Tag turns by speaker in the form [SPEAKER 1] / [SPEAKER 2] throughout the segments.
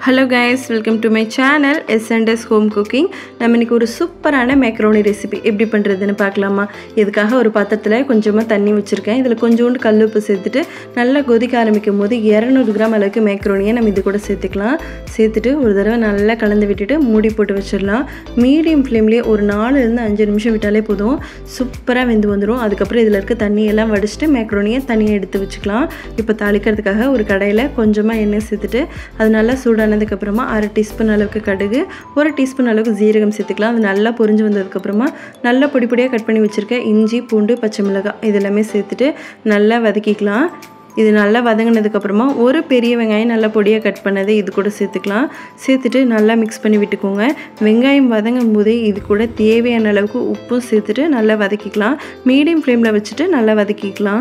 [SPEAKER 1] hello guys welcome to my channel S and S home cooking நம்ம இன்றைக்கி ஒரு சூப்பரான மேக்ரோனி ரெசிபி எப்படி பண்ணுறதுன்னு பார்க்கலாமா இதுக்காக ஒரு பாத்திரத்தில் கொஞ்சமாக தண்ணி வச்சுருக்கேன் இதில் கொஞ்சோண்டு கல் உப்பு சேர்த்துட்டு நல்லா கொதிக்க ஆரம்பிக்கும் போது இரநூறு கிராம் அளவுக்கு மேக்ரோனியை நம்ம இது கூட சேர்த்துக்கலாம் சேர்த்துட்டு ஒரு தடவை நல்லா கலந்து விட்டுட்டு மூடி போட்டு வச்சிடலாம் மீடியம் ஃப்ளேம்லேயே ஒரு நாலுலேருந்து அஞ்சு நிமிஷம் விட்டாலே போதும் சூப்பராக வெந்து வந்துடும் அதுக்கப்புறம் இதில் இருக்க தண்ணியெல்லாம் வடிச்சிட்டு மேக்ரோனியை தனியாக எடுத்து வச்சுக்கலாம் இப்போ தாளிக்கிறதுக்காக ஒரு கடையில் கொஞ்சமாக எண்ணெய் சேர்த்துட்டு அது நல்லா சூடானதுக்கப்புறமா அரை டீஸ்பூன் அளவுக்கு கடுகு ஒரு டீஸ்பூன் அளவுக்கு ஜீரகம் சேர்த்துக்கலாம் அது நல்லா பொரிஞ்சு வந்ததுக்கப்புறமா நல்லா பொடி பொடியாக கட் பண்ணி வச்சுருக்க இஞ்சி பூண்டு பச்சை மிளகாய் இது எல்லாமே சேர்த்துட்டு நல்லா வதக்கிக்கலாம் இது நல்லா வதங்கினதுக்கப்புறமா ஒரு பெரிய வெங்காயம் நல்லா பொடியாக கட் பண்ணதை இது கூட சேர்த்துக்கலாம் சேர்த்துட்டு நல்லா மிக்ஸ் பண்ணி விட்டுக்கோங்க வெங்காயம் வதங்கும் போதே இது கூட தேவையான அளவுக்கு உப்பும் சேர்த்துட்டு நல்லா வதக்கிக்கலாம் மீடியம் ஃப்ளேமில் வச்சுட்டு நல்லா வதக்கிக்கலாம்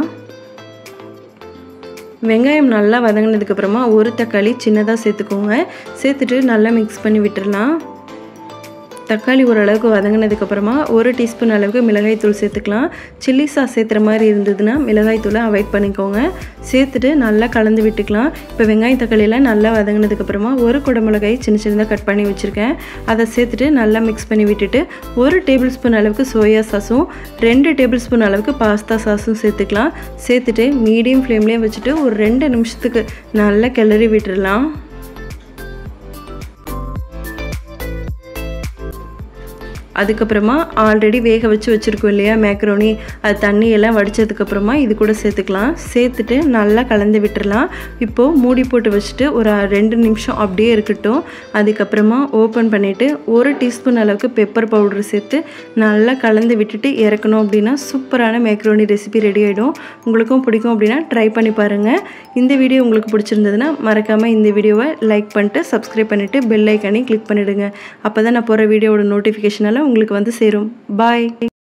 [SPEAKER 1] வெங்காயம் நல்லா வதங்கினதுக்கப்புறமா ஒரு தக்காளி சின்னதாக சேர்த்துக்கோங்க சேர்த்துட்டு நல்லா மிக்ஸ் பண்ணி விட்டுடலாம் தக்காளி ஓரளவுக்கு வதங்கினதுக்கப்புறமா ஒரு டீஸ்பூன் அளவுக்கு மிளகாய் தூள் சேர்த்துக்கலாம் சில்லி சாஸ் சேர்த்துற மாதிரி இருந்ததுன்னா மிளகாய் தூளை அவாய்ட் பண்ணிக்கோங்க சேர்த்துட்டு நல்லா கலந்து விட்டுக்கலாம் இப்போ வெங்காயம் தக்காளியெல்லாம் நல்லா வதங்கினதுக்கப்புறமா ஒரு குடமிளகாய் சின்ன சின்னதாக கட் பண்ணி வச்சுருக்கேன் அதை சேர்த்துட்டு நல்லா மிக்ஸ் பண்ணி விட்டுட்டு ஒரு டேபிள் ஸ்பூன் அளவுக்கு சோயா சாஸும் ரெண்டு டேபிள் ஸ்பூன் அளவுக்கு பாஸ்தா சாஸும் சேர்த்துக்கலாம் சேர்த்துட்டு மீடியம் ஃப்ளேம்லேயே வச்சுட்டு ஒரு ரெண்டு நிமிஷத்துக்கு நல்லா கிளறி விட்டுடலாம் அதுக்கப்புறமா ஆல்ரெடி வேக வச்சு வச்சுருக்கோம் இல்லையா மேக்ரோனி அது தண்ணியெல்லாம் வடித்ததுக்கப்புறமா இது கூட சேர்த்துக்கலாம் சேர்த்துட்டு நல்லா கலந்து விட்டுறலாம் இப்போது மூடி போட்டு வச்சுட்டு ஒரு ரெண்டு நிமிஷம் அப்படியே இருக்கட்டும் அதுக்கப்புறமா ஓப்பன் பண்ணிவிட்டு ஒரு டீஸ்பூன் அளவுக்கு பெப்பர் பவுடர் சேர்த்து நல்லா கலந்து விட்டுட்டு இறக்கணும் அப்படின்னா சூப்பரான மேக்ரோனி ரெசிபி ரெடி ஆகிடும் உங்களுக்கும் பிடிக்கும் அப்படின்னா ட்ரை பண்ணி பாருங்கள் இந்த வீடியோ உங்களுக்கு பிடிச்சிருந்ததுன்னா மறக்காமல் இந்த வீடியோவை லைக் பண்ணிட்டு சப்ஸ்கிரைப் பண்ணிவிட்டு பெல் ஐக்கானையும் கிளிக் பண்ணிவிடுங்க அப்போ தான் நான் போகிற வீடியோவோட நோட்டிஃபிகேஷனால் உங்களுக்கு வந்து சேரும் பாய்